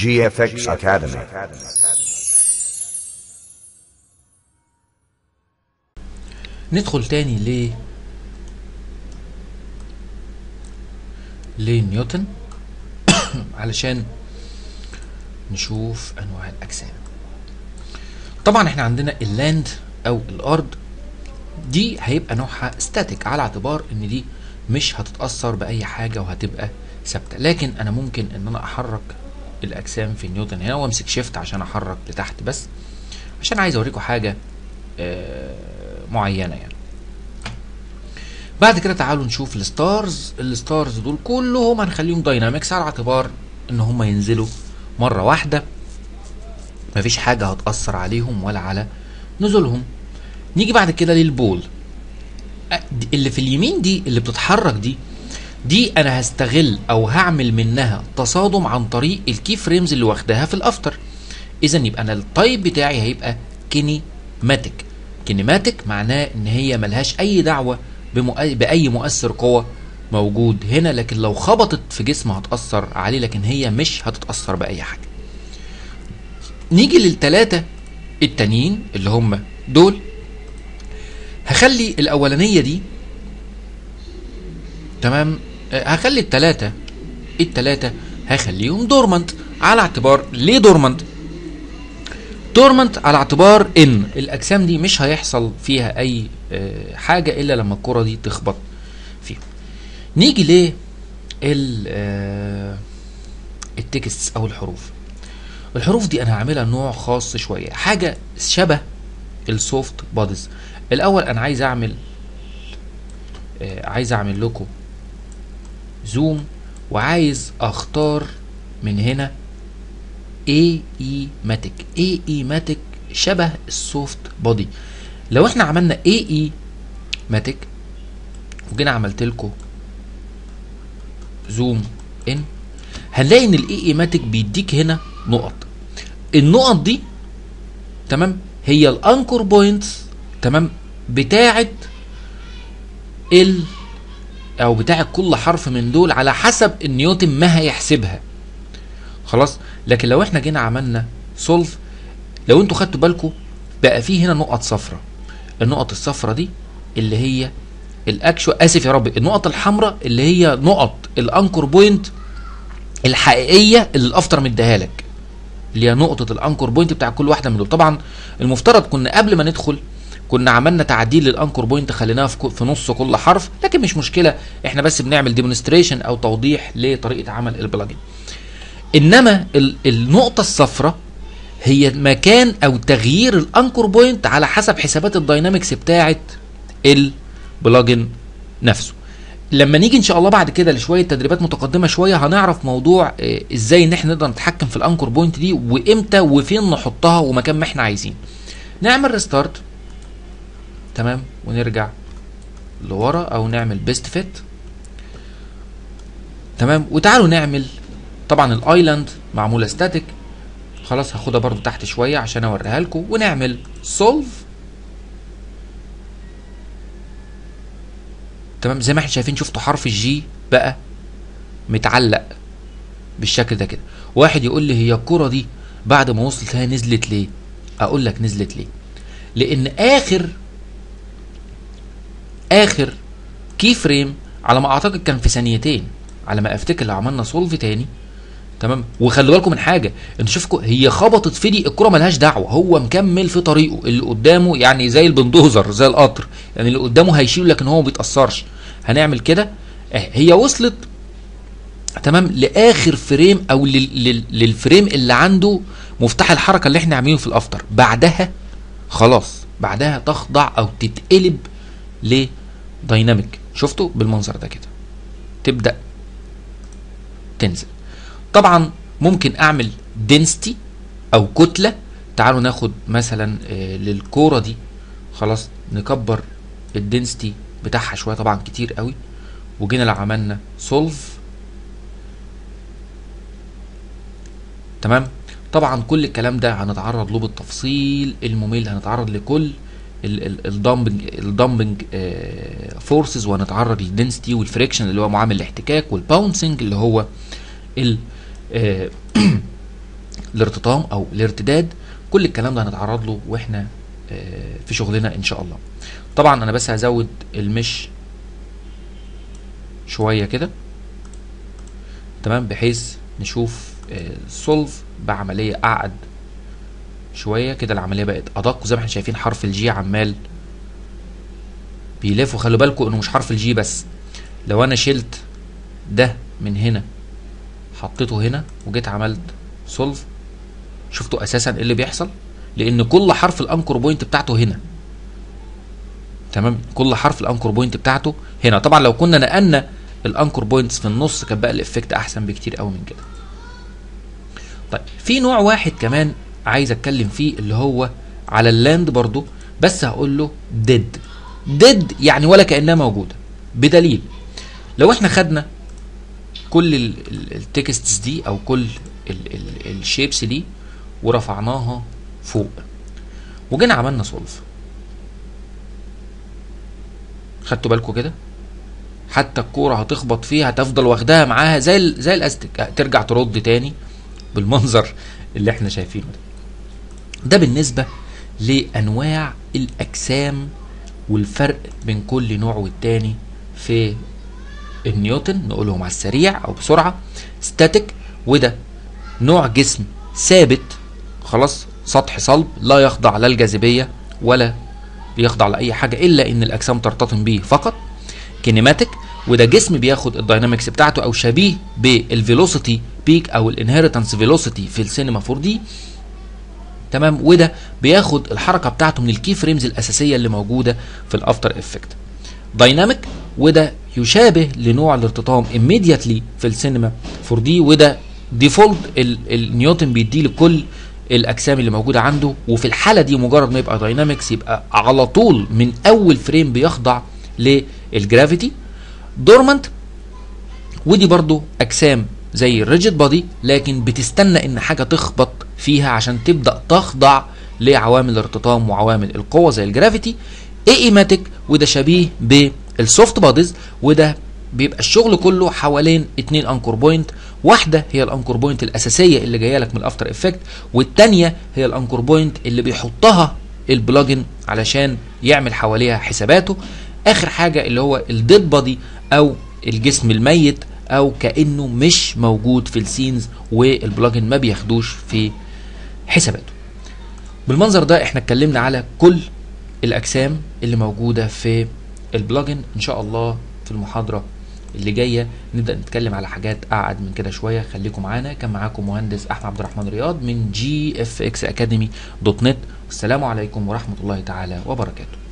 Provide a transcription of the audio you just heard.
GFX Academy. ندخل تاني ل لنيوتن علشان نشوف انواع الاجسام طبعا احنا عندنا اللاند او الارض دي هيبقى نوعها ستاتيك على اعتبار ان دي مش هتتاثر باي حاجه وهتبقى ثابته لكن انا ممكن ان انا احرك الاجسام في نيوتن هنا وامسك شيفت عشان احرك لتحت بس عشان عايز اوريكم حاجه آه معينه يعني بعد كده تعالوا نشوف الستارز الستارز دول كلهم هنخليهم داينامكس على اعتبار ان هم ينزلوا مره واحده مفيش حاجه هتاثر عليهم ولا على نزولهم نيجي بعد كده للبول اللي في اليمين دي اللي بتتحرك دي دي انا هستغل او هعمل منها تصادم عن طريق الكي فريمز اللي واخداها في الافتر اذا يبقى انا التايب بتاعي هيبقى كينيماتيك كينيماتيك معناه ان هي ملهاش اي دعوه باي مؤثر قوه موجود هنا لكن لو خبطت في جسم هتاثر عليه لكن هي مش هتتاثر باي حاجه نيجي للثلاثه التانيين اللي هم دول هخلي الاولانيه دي تمام هخلي الثلاثه الثلاثه هخليهم دورمنت على اعتبار ليه دورمنت دورمنت على اعتبار ان الاجسام دي مش هيحصل فيها اي حاجه الا لما الكره دي تخبط فيهم نيجي ل التكست او الحروف الحروف دي انا هعملها نوع خاص شويه حاجه شبه السوفت بوديز الاول انا عايز اعمل آه عايز اعمل لكم زوم وعايز اختار من هنا اي اي ماتيك اي اي ماتيك شبه السوفت بودي لو احنا عملنا اي اي ماتيك وجينا عملت لكم زوم ان هنلاقي ان الاي اي ماتيك بيديك هنا نقط النقط دي تمام هي الانكور بوينتس تمام بتاعه ال او بتاعه كل حرف من دول على حسب النيوتن ما هيحسبها خلاص لكن لو احنا جينا عملنا سولف لو انتوا خدتوا بالكم بقى فيه هنا نقط صفرة النقط الصفرة دي اللي هي الاكشو اسف يا رب النقط الحمراء اللي هي نقط الانكور بوينت الحقيقيه اللي الافتر مديها لك اللي هي نقطه الانكور بوينت بتاع كل واحده من دول طبعا المفترض كنا قبل ما ندخل كنا عملنا تعديل للانكور بوينت خليناها في, في نص كل حرف لكن مش مشكله احنا بس بنعمل ديمونستريشن او توضيح لطريقه عمل البلجن انما النقطه الصفراء هي مكان او تغيير الانكور بوينت على حسب حسابات الداينامكس بتاعه البلجن نفسه لما نيجي ان شاء الله بعد كده لشويه تدريبات متقدمه شويه هنعرف موضوع ازاي ان احنا نقدر نتحكم في الانكور بوينت دي وامتى وفين نحطها ومكان ما احنا عايزين نعمل ريستارت تمام ونرجع لورا او نعمل بيست فيت تمام وتعالوا نعمل طبعا الايلاند معموله ستاتيك خلاص هاخدها برضو تحت شويه عشان اوريها لكم ونعمل سولف تمام زي ما احنا شايفين شفتوا حرف الجي بقى متعلق بالشكل ده كده واحد يقول لي هي الكرة دي بعد ما وصلت لها نزلت ليه اقول لك نزلت ليه لان اخر اخر كي فريم على ما اعتقد كان في ثانيتين على ما افتكر لو عملنا سولف تاني تمام وخلوا بالكم من حاجه انتوا شوفوا هي خبطت في دي الكره ملهاش دعوه هو مكمل في طريقه اللي قدامه يعني زي البندوزر زي القطر يعني اللي قدامه هيشيل لكن هو ما بيتاثرش هنعمل كده هي وصلت تمام لاخر فريم او لل... للفريم اللي عنده مفتاح الحركه اللي احنا عاملينه في الافتر بعدها خلاص بعدها تخضع او تتقلب لدايناميك شفتوا بالمنظر ده كده تبدا تنزل طبعا ممكن اعمل دنسيتي او كتله تعالوا ناخد مثلا للكوره دي خلاص نكبر الدنسيتي بتاعها شويه طبعا كتير قوي وجينا لو عملنا سولف تمام طبعا كل الكلام ده هنتعرض له بالتفصيل الممل هنتعرض لكل الدامبنج الدامبنج فورسز وهنتعرض للدنسيتي والفريكشن اللي هو معامل الاحتكاك والباونسنج اللي هو ال الارتطام او الارتداد كل الكلام ده هنتعرض له واحنا آه، في شغلنا ان شاء الله طبعا انا بس هزود المش شويه كده تمام بحيث نشوف سولف بعمليه اعقد شويه كده العمليه بقت ادق وزي ما احنا شايفين حرف الجي عمال بيلف وخلوا بالكم انه مش حرف الجي بس لو انا شلت ده من هنا حطيته هنا وجيت عملت سولف شفتوا اساسا ايه اللي بيحصل لان كل حرف الانكر بوينت بتاعته هنا تمام كل حرف الانكر بوينت بتاعته هنا طبعا لو كنا نقلنا الانكر بوينتس في النص كان بقى الافكت احسن بكتير قوي من كده طيب في نوع واحد كمان عايز اتكلم فيه اللي هو على اللاند برضو بس هقول له ديد ديد يعني ولا كانها موجوده بدليل لو احنا خدنا كل التكستس دي او كل الشيبس دي ورفعناها فوق وجينا عملنا سولف خدتوا بالكم كده حتى الكوره هتخبط فيها هتفضل واخداها معاها زي ال- زي الاستيك ترجع ترد تاني بالمنظر اللي احنا شايفينه ده ده بالنسبه لانواع الاجسام والفرق بين كل نوع والتاني في النيوتن نقولهم على السريع او بسرعه ستاتيك وده نوع جسم ثابت خلاص سطح صلب لا يخضع لا الجاذبيه ولا بيخضع لاي حاجه الا ان الاجسام ترتطم به فقط كينيماتيك وده جسم بياخد الداينامكس بتاعته او شبيه بالفيلوسيتي بيك او الانهيرتنس فيلوسيتي في السينما 4 دي تمام وده بياخد الحركه بتاعته من الكي فريمز الاساسيه اللي موجوده في الافتر افكت دايناميك وده يشابه لنوع الارتطام immediately في السينما 4 دي وده ديفولت النيوتن بيديه لكل الاجسام اللي موجوده عنده وفي الحاله دي مجرد ما يبقى داينامكس يبقى على طول من اول فريم بيخضع للجرافيتي دورمنت ودي برضو اجسام زي الريجيد بادي لكن بتستنى ان حاجه تخبط فيها عشان تبدا تخضع لعوامل الارتطام وعوامل القوه زي الجرافيتي ايماتيك وده شبيه بالسوفت باديز وده بيبقى الشغل كله حوالين اتنين انكور بوينت واحده هي الانكور بوينت الاساسيه اللي جايه لك من الافتر افكت والتانيه هي الانكور بوينت اللي بيحطها البلجن علشان يعمل حواليها حساباته اخر حاجه اللي هو الديد بادي او الجسم الميت او كانه مش موجود في السينز والبلجن ما بياخدوش في حساباته بالمنظر ده احنا اتكلمنا على كل الاجسام اللي موجوده في البلجن ان شاء الله في المحاضره اللي جايه نبدا نتكلم على حاجات اعقد من كده شويه خليكم معانا كان معاكم مهندس احمد عبد الرحمن رياض من جي اف اكس اكاديمي دوت نت والسلام عليكم ورحمه الله تعالى وبركاته